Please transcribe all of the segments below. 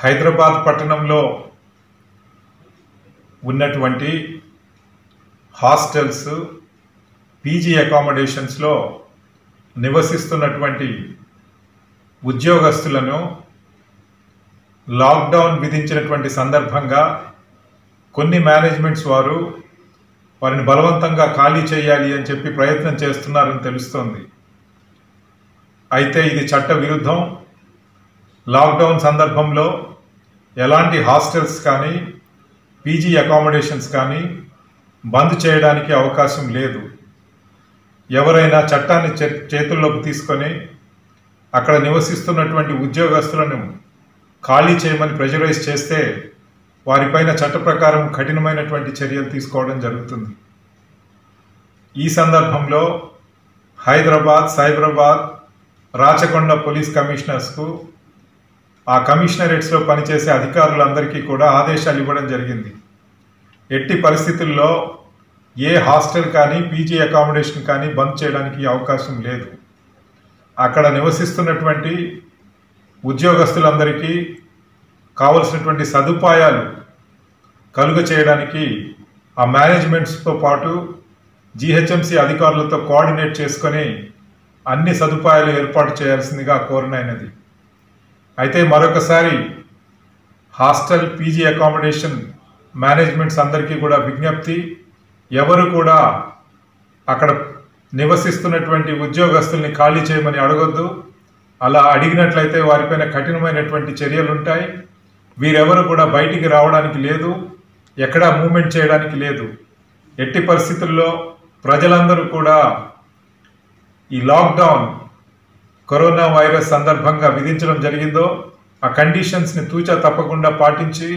హైదరాబాద్ పట్టణంలో ఉన్నటువంటి hostels PG అకామిడేషన్స్లో నివసిస్తున్నటువంటి ఉద్యోగస్తులను లాక్డౌన్ విధించినటువంటి సందర్భంగా కొన్ని మేనేజ్మెంట్స్ వారు వారిని బలవంతంగా ఖాళీ చేయాలి అని చెప్పి ప్రయత్నం చేస్తున్నారని తెలుస్తోంది అయితే ఇది చట్ట విరుద్ధం లాక్డౌన్ సందర్భంలో ఎలాంటి హాస్టల్స్ కానీ పీజీ అకామిడేషన్స్ కానీ బంద్ చేయడానికి అవకాశం లేదు ఎవరైనా చట్టాన్ని చే- చేతుల్లోకి తీసుకొని అక్కడ నివసిస్తున్నటువంటి ఉద్యోగస్తులను ఖాళీ చేయమని ప్రెజరైజ్ చేస్తే వారిపైన చట్ట ప్రకారం కఠినమైనటువంటి చర్యలు తీసుకోవడం జరుగుతుంది ఈ సందర్భంలో హైదరాబాద్ సైబరాబాద్ రాచకొండ పోలీస్ కమిషనర్స్కు ఆ కమిషనరేట్స్లో పనిచేసే అధికారులందరికీ కూడా ఆదేశాలు ఇవ్వడం జరిగింది ఎట్టి పరిస్థితుల్లో ఏ హాస్టల్ కానీ పీజీ అకామిడేషన్ కానీ బంద్ చేయడానికి అవకాశం లేదు అక్కడ నివసిస్తున్నటువంటి ఉద్యోగస్తులందరికీ కావలసినటువంటి సదుపాయాలు కలుగ చేయడానికి ఆ మేనేజ్మెంట్స్తో పాటు జీహెచ్ఎంసీ అధికారులతో కోఆర్డినేట్ చేసుకొని అన్ని సదుపాయాలు ఏర్పాటు చేయాల్సిందిగా కోరినైనది అయితే మరొకసారి హాస్టల్ పీజీ అకామిడేషన్ మేనేజ్మెంట్స్ అందరికీ కూడా విజ్ఞప్తి ఎవరు కూడా అక్కడ నివసిస్తున్నటువంటి ఉద్యోగస్తుల్ని ఖాళీ చేయమని అడగొద్దు అలా అడిగినట్లయితే వారిపైన కఠినమైనటువంటి చర్యలు ఉంటాయి వీరెవరు కూడా బయటికి రావడానికి లేదు ఎక్కడా మూమెంట్ చేయడానికి లేదు ఎట్టి పరిస్థితుల్లో ప్రజలందరూ కూడా ఈ లాక్డౌన్ కరోనా వైరస్ సందర్భంగా విధించడం జరిగిందో ఆ కండిషన్స్ని తూచా తప్పకుండా పాటించి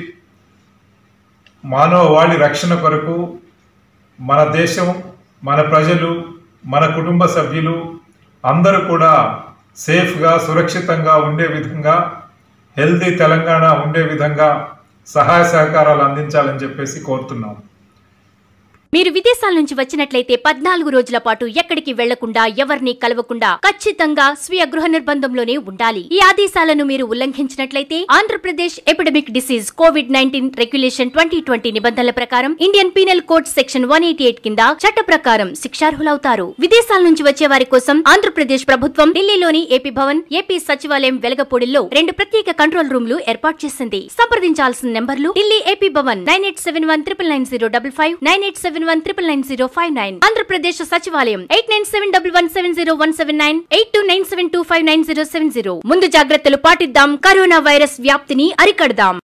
మానవవాళి రక్షణ కొరకు మన దేశం మన ప్రజలు మన కుటుంబ సభ్యులు అందరూ కూడా సేఫ్గా సురక్షితంగా ఉండే విధంగా హెల్దీ తెలంగాణ ఉండే విధంగా సహాయ సహకారాలు అందించాలని చెప్పేసి కోరుతున్నాం మీరు విదేశాల నుంచి వచ్చినట్లయితే పద్నాలుగు రోజుల పాటు ఎక్కడికి వెళ్లకుండా ఎవరిని కలవకుండా ఖచ్చితంగా స్వీయ గృహ నిర్బంధంలోనే ఉండాలి ఈ ఆదేశాలను మీరు ఉల్లంఘించినట్లయితే Andhra Pradesh epidemic disease covid nineteen regulation twenty twenty నిబంధనల ప్రకారం Indian penal code section one eighty eight కింద చట్ట ప్రకారం శిక్షార్హులవుతారు విదేశాల నుంచి వచ్చే వారి కోసం ఆంధ్రప్రదేశ్ ప్రభుత్వం ఢిల్లీలోని ఏపీ భవన్ ఏపీ సచివాలయం వెలగపూడిలో రెండు ప్రత్యేక కంట్రోల్ రూమ్లు ఏర్పాటు చేసింది సంప్రదించాల్సిన నెంబర్లు Delhi AP Bhavan nine eight seven one triple nine zero double five nine eight seven one triple nine zero five nine Andhra Pradesh సచివాలయం eight nine seven double one seven zero one seven nine eight two nine seven two five nine zero seven zero ముందు జాగ్రత్తలు పాటిద్దాం corona virus వ్యాప్తిని అరికడదాం